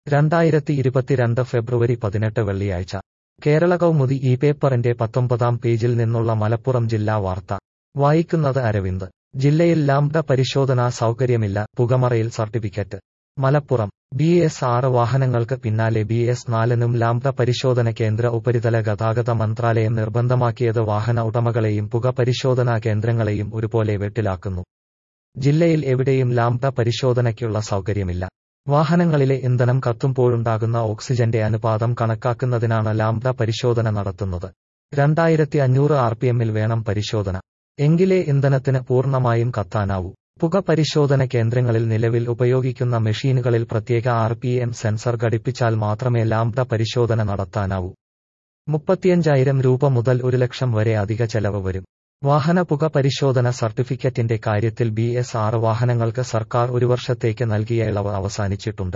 രണ്ടായിരത്തി ഇരുപത്തിരണ്ട് ഫെബ്രുവരി പതിനെട്ട് വെള്ളിയാഴ്ച കേരള കൗമുദി ഈ പേപ്പറിന്റെ പത്തൊമ്പതാം പേജിൽ നിന്നുള്ള മലപ്പുറം ജില്ലാ വാർത്ത വായിക്കുന്നത് അരവിന്ദ് ജില്ലയിൽ ലാംഡ പരിശോധനാ സൗകര്യമില്ല പുകമറയിൽ സർട്ടിഫിക്കറ്റ് മലപ്പുറം ബി എസ് ആറ് വാഹനങ്ങൾക്ക് പിന്നാലെ ബി എസ് നാലിനും ലാംഡ പരിശോധന കേന്ദ്ര ഉപരിതല ഗതാഗത മന്ത്രാലയം നിർബന്ധമാക്കിയത് വാഹന ഉടമകളെയും പുക പരിശോധനാ കേന്ദ്രങ്ങളെയും ഒരുപോലെ വെട്ടിലാക്കുന്നു ജില്ലയിൽ എവിടെയും ലാംഡ പരിശോധനയ്ക്കുള്ള സൗകര്യമില്ല വാഹനങ്ങളിലെ ഇന്ധനം കത്തുമ്പോഴുണ്ടാകുന്ന ഓക്സിജന്റെ അനുപാതം കണക്കാക്കുന്നതിനാണ് ലാംഡ പരിശോധന നടത്തുന്നത് രണ്ടായിരത്തി അഞ്ഞൂറ് ആർ പി എമ്മിൽ വേണം പരിശോധന എങ്കിലേ ഇന്ധനത്തിന് പൂർണ്ണമായും കത്താനാവൂ പുക പരിശോധന കേന്ദ്രങ്ങളിൽ നിലവിൽ ഉപയോഗിക്കുന്ന മെഷീനുകളിൽ പ്രത്യേക ആർ പി എം സെൻസർ ഘടിപ്പിച്ചാൽ മാത്രമേ ലാംഡ പരിശോധന നടത്താനാവൂ മുപ്പത്തിയഞ്ചായിരം രൂപ മുതൽ ഒരു ലക്ഷം വരെ അധിക ചെലവ് വരും വാഹന പുക പരിശോധന സർട്ടിഫിക്കറ്റിന്റെ കാര്യത്തിൽ ബി എസ് ആറ് വാഹനങ്ങൾക്ക് സർക്കാർ ഒരു വർഷത്തേക്ക് നൽകിയ ഇളവ് അവസാനിച്ചിട്ടുണ്ട്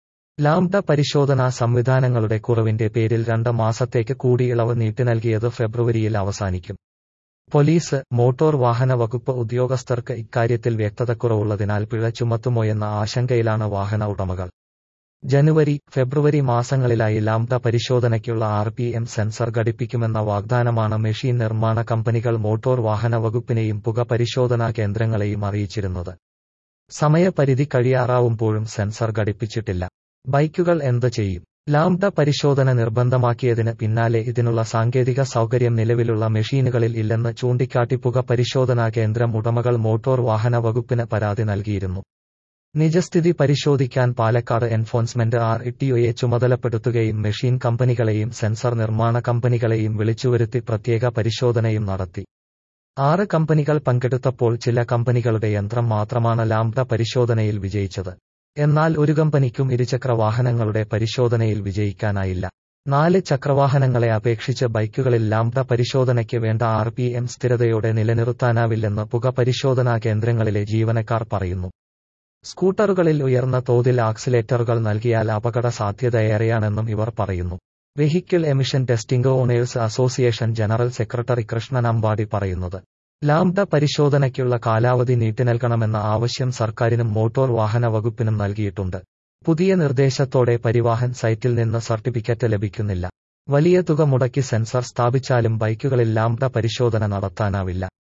ലാംഡ പരിശോധനാ സംവിധാനങ്ങളുടെ കുറവിന്റെ പേരിൽ രണ്ട് മാസത്തേക്ക് കൂടി ഇളവ് നീട്ടി നൽകിയത് ഫെബ്രുവരിയിൽ അവസാനിക്കും പോലീസ് മോട്ടോർ വാഹന വകുപ്പ് ഉദ്യോഗസ്ഥർക്ക് ഇക്കാര്യത്തിൽ വ്യക്തതക്കുറവുള്ളതിനാൽ പിഴ ചുമത്തുമോയെന്ന ആശങ്കയിലാണ് വാഹന ഉടമകൾ ജനുവരി ഫെബ്രുവരി മാസങ്ങളിലായി ലാംഡ പരിശോധനയ്ക്കുള്ള ആർ പി എം സെൻസർ ഘടിപ്പിക്കുമെന്ന വാഗ്ദാനമാണ് മെഷീൻ നിർമ്മാണ കമ്പനികൾ മോട്ടോർ വാഹന വകുപ്പിനെയും പുക പരിശോധനാ കേന്ദ്രങ്ങളെയും അറിയിച്ചിരുന്നത് സമയപരിധി കഴിയാറാവുമ്പോഴും സെൻസർ ഘടിപ്പിച്ചിട്ടില്ല ബൈക്കുകൾ എന്ത് ചെയ്യും ലാംഡ പരിശോധന നിർബന്ധമാക്കിയതിന് പിന്നാലെ ഇതിനുള്ള സാങ്കേതിക സൗകര്യം നിലവിലുള്ള മെഷീനുകളിൽ ഇല്ലെന്ന് ചൂണ്ടിക്കാട്ടി പുക പരിശോധനാ കേന്ദ്രം ഉടമകൾ മോട്ടോർ വാഹന വകുപ്പിന് പരാതി നൽകിയിരുന്നു നിജസ്ഥിതി പരിശോധിക്കാൻ പാലക്കാട് എൻഫോഴ്സ്മെന്റ് ആർ ഇട്ടിഒയെ ചുമതലപ്പെടുത്തുകയും മെഷീൻ കമ്പനികളെയും സെൻസർ നിർമ്മാണ കമ്പനികളെയും വിളിച്ചുവരുത്തി പ്രത്യേക പരിശോധനയും നടത്തി ആറ് കമ്പനികൾ പങ്കെടുത്തപ്പോൾ ചില കമ്പനികളുടെ യന്ത്രം മാത്രമാണ് ലാംഡ പരിശോധനയിൽ വിജയിച്ചത് എന്നാൽ ഒരു കമ്പനിക്കും ഇരുചക്ര വാഹനങ്ങളുടെ പരിശോധനയിൽ വിജയിക്കാനായില്ല നാല് ചക്രവാഹനങ്ങളെ അപേക്ഷിച്ച് ബൈക്കുകളിൽ ലാംഡ പരിശോധനയ്ക്ക് വേണ്ട ആർ പി എം സ്ഥിരതയോടെ നിലനിർത്താനാവില്ലെന്ന് പുക പരിശോധനാ കേന്ദ്രങ്ങളിലെ ജീവനക്കാർ പറയുന്നു സ്കൂട്ടറുകളിൽ ഉയർന്ന തോതിൽ ആക്സിലേറ്ററുകൾ നൽകിയാൽ അപകട സാധ്യതയേറെയാണെന്നും ഇവർ പറയുന്നു vehicle emission testing owners association general secretary Krishnan Ambadi പറയുന്നത് ലാംഡ പരിശോധനയ്ക്കുള്ള കാലാവധി നീട്ടി നൽകണമെന്ന ആവശ്യം സർക്കാരിനും മോട്ടോർ വാഹന വകുപ്പിനും നൽകിയിട്ടുണ്ട് പുതിയ നിർദ്ദേശത്തോടെ പരിവാഹൻ സൈറ്റിൽ നിന്ന് സർട്ടിഫിക്കറ്റ് ലഭിക്കുന്നില്ല വലിയ തുക മുടക്കി സെൻസർ സ്ഥാപിച്ചാലും ബൈക്കുകളിൽ ലാംഡ പരിശോധന നടത്താനാവില്ല